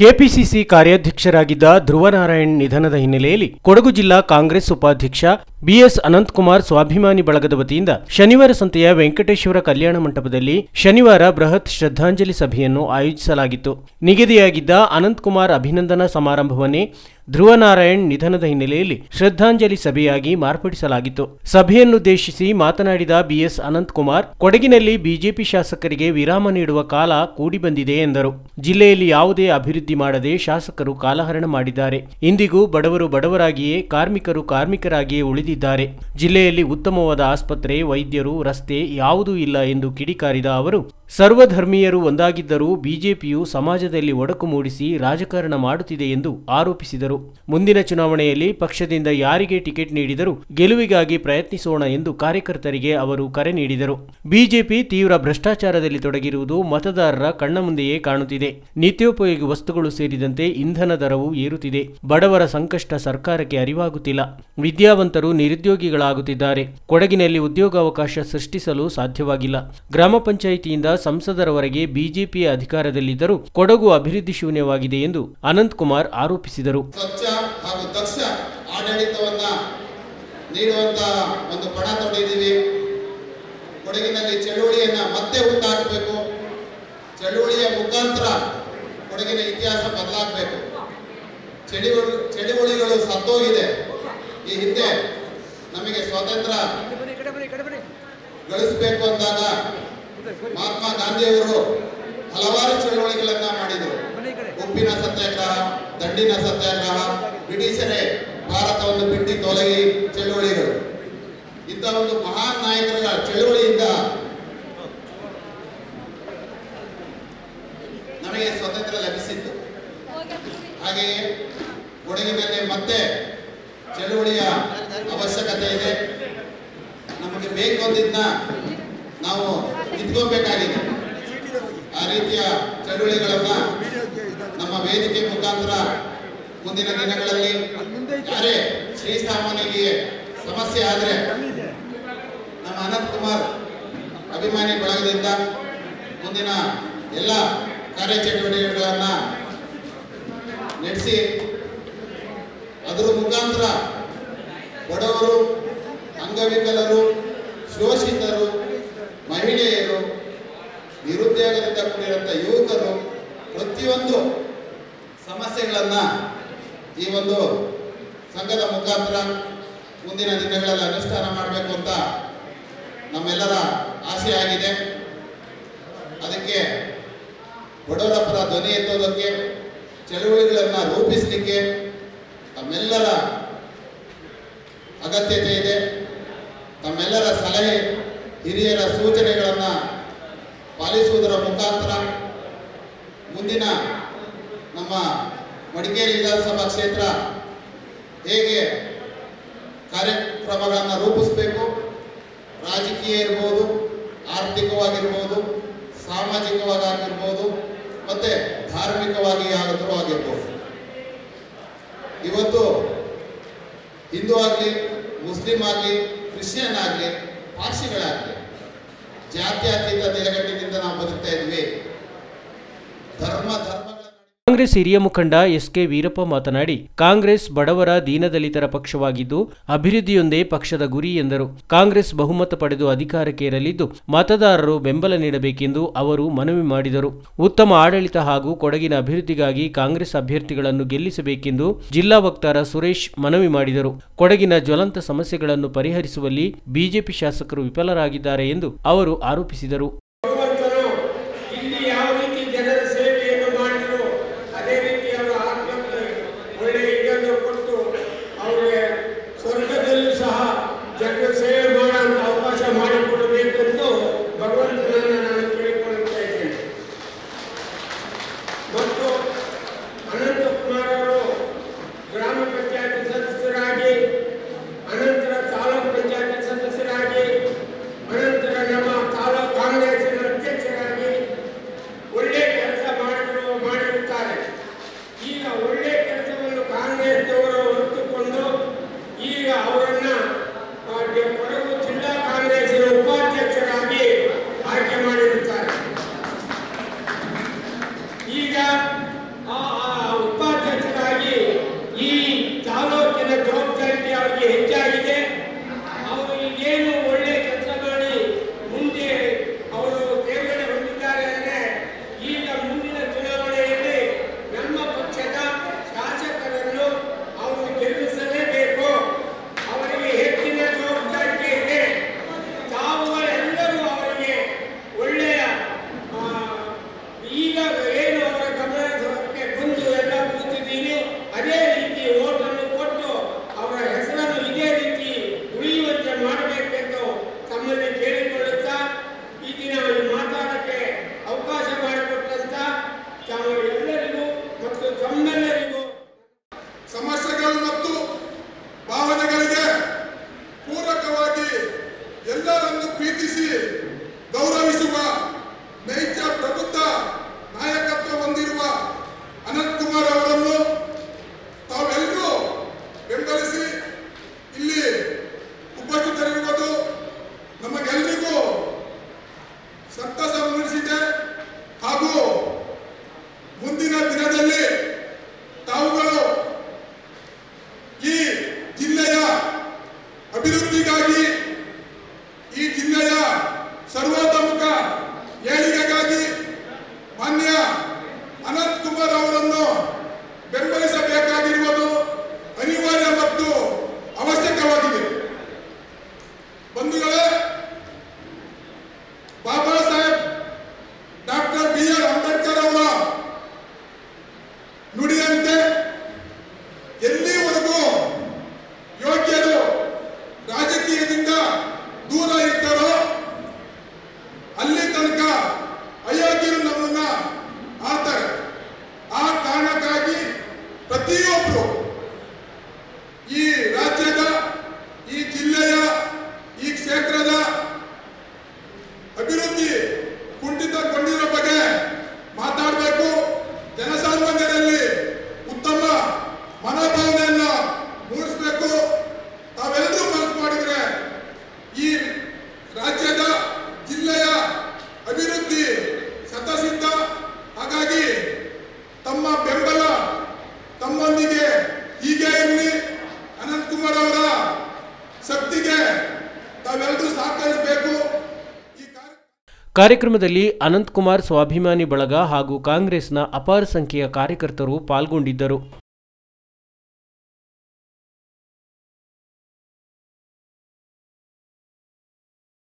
KPCC ಕಾರ್ಯಾಧ್ಯಕ್ಷರಾಗಿದ್ದ Dhruvanarayan ನಿಧನದ ಹಿನ್ನೆಲೆಯಲ್ಲಿ ಕೊಡಗು ಜಿಲ್ಲಾ ಕಾಂಗ್ರೆಸ್ ಉಪಾಧ್ಯಕ್ಷ ಬಿಎಸ್ ಅನಂತಕುಮಾರ್ ಸ್ವಾಭಿಮಾನಿ ಬಳಗದ ವತಿಯಿಂದ ಶನಿವಾರ ಸಂತೆಯ ವೆಂಕಟೇಶ್ವರ ಕಲ್ಯಾಣ ಮಂಟಪದಲ್ಲಿ ಶನಿವಾರ ಬೃಹತ್ ಶ್ರದ್ಧಾಂಜಲಿ ಸಭೆಯನ್ನು ಆಯೋಜಿಸಲಾಗಿತ್ತು ನಿಗದಿಯಾಗಿದ್ದ ಅನಂತಕುಮಾರ್ ಅಭಿನಂದನಾ ಸಮಾರಂಭವನ್ನೇ ಧ್ರುವನಾರಾಯಣ್ ನಿಧನದ ಹಿನ್ನೆಲೆಯಲ್ಲಿ ಶ್ರದ್ಧಾಂಜಲಿ ಸಭೆಯಾಗಿ ಮಾರ್ಪಡಿಸಲಾಗಿತ್ತು ಸಭೆಯನ್ನುದ್ದೇಶಿಸಿ ಮಾತನಾಡಿದ ಬಿಎಸ್ ಅನಂತಕುಮಾರ್ ಕೊಡಗಿನಲ್ಲಿ ಬಿಜೆಪಿ ಶಾಸಕರಿಗೆ ವಿರಾಮ ನೀಡುವ ಕಾಲ ಕೂಡಿ ಬಂದಿದೆ ಎಂದರು ಜಿಲ್ಲೆಯಲ್ಲಿ ಯಾವುದೇ ಅಭಿವೃದ್ಧಿ ಮಾಡದೆ ಶಾಸಕರು ಕಾಲಹರಣ ಮಾಡಿದ್ದಾರೆ ಇಂದಿಗೂ ಬಡವರು ಬಡವರಾಗಿಯೇ ಕಾರ್ಮಿಕರು ಕಾರ್ಮಿಕರಾಗಿಯೇ ಉಳಿದಿದ್ದಾರೆ ಜಿಲ್ಲೆಯಲ್ಲಿ ಉತ್ತಮವಾದ ಆಸ್ಪತ್ರೆ ವೈದ್ಯರು ರಸ್ತೆ ಯಾವುದೂ ಇಲ್ಲ ಎಂದು ಕಿಡಿಕಾರಿದ ಅವರು ಸರ್ವಧರ್ಮೀಯರು ಒಂದಾಗಿದ್ದರೂ ಬಿಜೆಪಿಯು ಸಮಾಜದಲ್ಲಿ ಒಡಕು ಮೂಡಿಸಿ ರಾಜಕಾರಣ ಮಾಡುತ್ತಿದೆ ಎಂದು ಆರೋಪಿಸಿದರು ಮುಂದಿನ ಚುನಾವಣೆಯಲ್ಲಿ ಪಕ್ಷದಿಂದ ಯಾರಿಗೆ ಟಿಕೆಟ್ ನೀಡಿದರೂ ಗೆಲುವಿಗಾಗಿ ಪ್ರಯತ್ನಿಸೋಣ ಎಂದು ಕಾರ್ಯಕರ್ತರಿಗೆ ಅವರು ಕರೆ ನೀಡಿದರು ಬಿಜೆಪಿ ತೀವ್ರ ಭ್ರಷ್ಟಾಚಾರದಲ್ಲಿ ತೊಡಗಿರುವುದು ಮತದಾರರ ಕಣ್ಣ ಮುಂದೆಯೇ ಕಾಣುತ್ತಿದೆ ನಿತ್ಯೋಪಯೋಗಿ ವಸ್ತುಗಳು ಸೇರಿದಂತೆ ಇಂಧನ ದರವು ಏರುತ್ತಿದೆ ಬಡವರ ಸಂಕಷ್ಟ ಸರ್ಕಾರಕ್ಕೆ ಅರಿವಾಗುತ್ತಿಲ್ಲ ವಿದ್ಯಾವಂತರು ನಿರುದ್ಯೋಗಿಗಳಾಗುತ್ತಿದ್ದಾರೆ ಕೊಡಗಿನಲ್ಲಿ ಉದ್ಯೋಗಾವಕಾಶ ಸೃಷ್ಟಿಸಲು ಸಾಧ್ಯವಾಗಿಲ್ಲ ಗ್ರಾಮ ಪಂಚಾಯಿತಿಯಿಂದ ಸಂಸದರವರೆಗೆ ಬಿಜೆಪಿ ಅಧಿಕಾರದಲ್ಲಿದ್ದರೂ ಕೊಡಗು ಅಭಿವೃದ್ಧಿ ಶೂನ್ಯವಾಗಿದೆ ಎಂದು ಅನಂತಕುಮಾರ್ ಆರೋಪಿಸಿದರು ಸ್ವಚ್ಛ ಹಾಗೂ ದಕ್ಷ ಆಡಳಿತವನ್ನ ನೀಡುವಂತ ಒಂದು ಪಣ ತೊಟ್ಟಿದ್ದೀವಿ ಕೊಡಗಿನಲ್ಲಿ ಚಳುವಳಿಯನ್ನ ಮತ್ತೆ ಹುಟ್ಟಾಕಬೇಕು ಚಳುವಳಿಯ ಮುಖಾಂತರ ಕೊಡಗಿನ ಇತಿಹಾಸ ಬದಲಾಗಬೇಕು ಚಳುವಳಿ ಚಳುವಳಿಗಳು ಸತ್ತೋಗಿದೆ ಈ ಹಿಂದೆ ನಮಗೆ ಸ್ವಾತಂತ್ರ್ಯ ಗಳಿಸಬೇಕು ಅಂದಾಗ ಮಹಾತ್ಮ ಗಾಂಧಿಯವರು ಹಲವಾರು ಚಳುವಳಿಗಳನ್ನ ಮಾಡಿದರು ಉಪ್ಪಿನ ಸತ್ಯಾಗ್ರಹ ದಂಡಿನ ಸತ್ಯಾಗ್ರಹ ಬ್ರಿಟಿಷರೇ ಭಾರತವನ್ನು ಬಿಟ್ಟು ತೊಲಗಿ ಚಳುವಳಿಗಳು ಇಂಥ ಒಂದು ಮಹಾನ್ ನಾಯಕರ ಚಳುವಳಿಯಿಂದ ನಮಗೆ ಸ್ವಾತಂತ್ರ್ಯ ಲಭಿಸಿತ್ತು ಹಾಗೆಯೇ ಕೊಡಗಿನಲ್ಲಿ ಮತ್ತೆ ಚಳುವಳಿಯ ಅವಶ್ಯಕತೆ ಇದೆ ನಮಗೆ ಬೇಕು ಅಂದಿದ್ನ ನಾವು ನಿಂತ್ಕೋಬೇಕಾಗಿದೆ ಆ ರೀತಿಯ ಚಳುವಳಿಗಳನ್ನ ನಮ್ಮ ವೇದಿಕೆ ಮುಖಾಂತರ ಮುಂದಿನ ದಿನಗಳಲ್ಲಿ ಯಾರೇ ಶ್ರೀಸಾಮಾನ್ಯರಿಗೆ ಸಮಸ್ಯೆ ಆದರೆ ನಮ್ಮ ಅನಂತ್ ಕುಮಾರ್ ಅಭಿಮಾನಿ ಬಳಗದಿಂದ ಮುಂದಿನ ಎಲ್ಲ ಕಾರ್ಯಚಟುವಟಿಕೆಗಳನ್ನ ನಡೆಸಿ ಅದರ ಮುಖಾಂತರ ಬಡವರು ಅಂಗವಿಕಲರು ಶೋಷಿತರು ಮಹಿಳೆಯರು ನಿರುದ್ಯೋಗದಿಂದ ಕೂಡಿರುವಂಥ ಯುವಕರು ಪ್ರತಿಯೊಂದು ಸಮಸ್ಯೆಗಳನ್ನ ಈ ಒಂದು ಸಂಘದ ಮುಖಾಂತರ ಮುಂದಿನ ದಿನಗಳಲ್ಲಿ ಅನುಷ್ಠಾನ ಮಾಡಬೇಕು ಅಂತ ನಮ್ಮೆಲ್ಲರ ಆಸೆ ಆಗಿದೆ ಅದಕ್ಕೆ ಬಡವರ ಪರ ಧ್ವನಿ ಎತ್ತೋದಕ್ಕೆ ಚಳುವಳಿಗಳನ್ನು ರೂಪಿಸಲಿಕ್ಕೆ ತಮ್ಮೆಲ್ಲರ ಅಗತ್ಯತೆ ಇದೆ ತಮ್ಮೆಲ್ಲರ ಸಲಹೆ ಹಿರಿಯರ ಸೂಚನೆಗಳನ್ನು ಪಾಲಿಸುವುದರ ಮುಖಾಂತರ ಮುಂದಿನ ನಮ್ಮ ಮಡಿಕೇರಿ ವಿಧಾನಸಭಾ ಕ್ಷೇತ್ರ ಹೇಗೆ ಕಾರ್ಯಕ್ರಮಗಳನ್ನು ರೂಪಿಸಬೇಕು ರಾಜಕೀಯ ಇರ್ಬೋದು ಆರ್ಥಿಕವಾಗಿರ್ಬೋದು ಸಾಮಾಜಿಕವಾಗಿರ್ಬೋದು ಮತ್ತೆ ಧಾರ್ಮಿಕವಾಗಿ ಆದರೂ ಆಗಿರ್ಬೋದು ಇವತ್ತು ಹಿಂದೂ ಆಗಲಿ ಮುಸ್ಲಿಂ ಆಗಲಿ ಕ್ರಿಶ್ಚಿಯನ್ ಆಗಲಿ ಪಾರ್ಸಿಗಳಾಗಲಿ ಜಾತ್ಯತೀತ ನೆಲೆಗಟ್ಟಿನಿಂದ ನಾವು ಬದುಕ್ತಾ ಇದ್ವಿ ಧರ್ಮ ಧರ್ಮಗಳ ಕಾಂಗ್ರೆಸ್ ಹಿರಿಯ ಮುಖಂಡ ಎಸ್ಕೆ ವೀರಪ್ಪ ಮಾತನಾಡಿ ಕಾಂಗ್ರೆಸ್ ಬಡವರ ದೀನದಲಿತರ ಪಕ್ಷವಾಗಿದ್ದು ಅಭಿವೃದ್ಧಿಯೊಂದೇ ಪಕ್ಷದ ಗುರಿ ಎಂದರು ಕಾಂಗ್ರೆಸ್ ಬಹುಮತ ಪಡೆದು ಅಧಿಕಾರಕ್ಕೇರಲಿದ್ದು ಮತದಾರರು ಬೆಂಬಲ ನೀಡಬೇಕೆಂದು ಅವರು ಮನವಿ ಮಾಡಿದರು ಉತ್ತಮ ಆಡಳಿತ ಹಾಗೂ ಕೊಡಗಿನ ಅಭಿವೃದ್ಧಿಗಾಗಿ ಕಾಂಗ್ರೆಸ್ ಅಭ್ಯರ್ಥಿಗಳನ್ನು ಗೆಲ್ಲಿಸಬೇಕೆಂದು ಜಿಲ್ಲಾ ವಕ್ತಾರ ಸುರೇಶ್ ಮನವಿ ಮಾಡಿದರು ಕೊಡಗಿನ ಜ್ವಲಂತ ಸಮಸ್ಯೆಗಳನ್ನು ಪರಿಹರಿಸುವಲ್ಲಿ ಬಿಜೆಪಿ ಶಾಸಕರು ವಿಫಲರಾಗಿದ್ದಾರೆ ಎಂದು ಅವರು ಆರೋಪಿಸಿದರು ಭಗವಂತನು ಇಲ್ಲಿ ಯಾವ ರೀತಿ ಜನರ ಸೇವೆಯನ್ನು ಮಾಡಿದ್ರು ಅದೇ ರೀತಿ ಅವರ ಆತ್ಮಕ್ಕೆ ಒಳ್ಳೆಯ ಇದನ್ನು ಕೊಟ್ಟು ಅವರಿಗೆ ಸ್ವರ್ಗದಲ್ಲೂ ಸಹ ಜನರ ಸೇವೆ ಮಾಡುವಂತ ಅವಕಾಶ ಮಾಡಿಕೊಡಬೇಕು ಎಂದು ಭಗವಂತನನ್ನು ನಾನು ಕೇಳಿಕೊಳ್ಳುತ್ತಾ ಇದ್ದೇನೆ ಮತ್ತು ಅನಂತಕುಮಾರ್ ಅವರು ಗ್ರಾಮ ಪಂಚಾಯತ್ ಸದಸ್ಯರಾಗಿ ಅನಂತರ ತಾಲೂಕು ಪಂಚಾಯತ್ ಸದಸ್ಯರಾಗಿ ಅನಂತರ ನಮ್ಮ ತಾಲೂಕು ಕಾಂಗ್ರೆಸ್ಸಿನ ಅಧ್ಯಕ್ಷರಾಗಿ ಒಳ್ಳೆಯ ಕೆಲಸ ಕಾರ್ಯಕ್ರಮದಲ್ಲಿ ಅನಂತಕುಮಾರ್ ಸ್ವಾಭಿಮಾನಿ ಬಳಗ ಹಾಗೂ ಕಾಂಗ್ರೆಸ್ನ ಅಪಾರ ಸಂಖ್ಯೆಯ ಕಾರ್ಯಕರ್ತರು ಪಾಲ್ಗೊಂಡಿದ್ದರು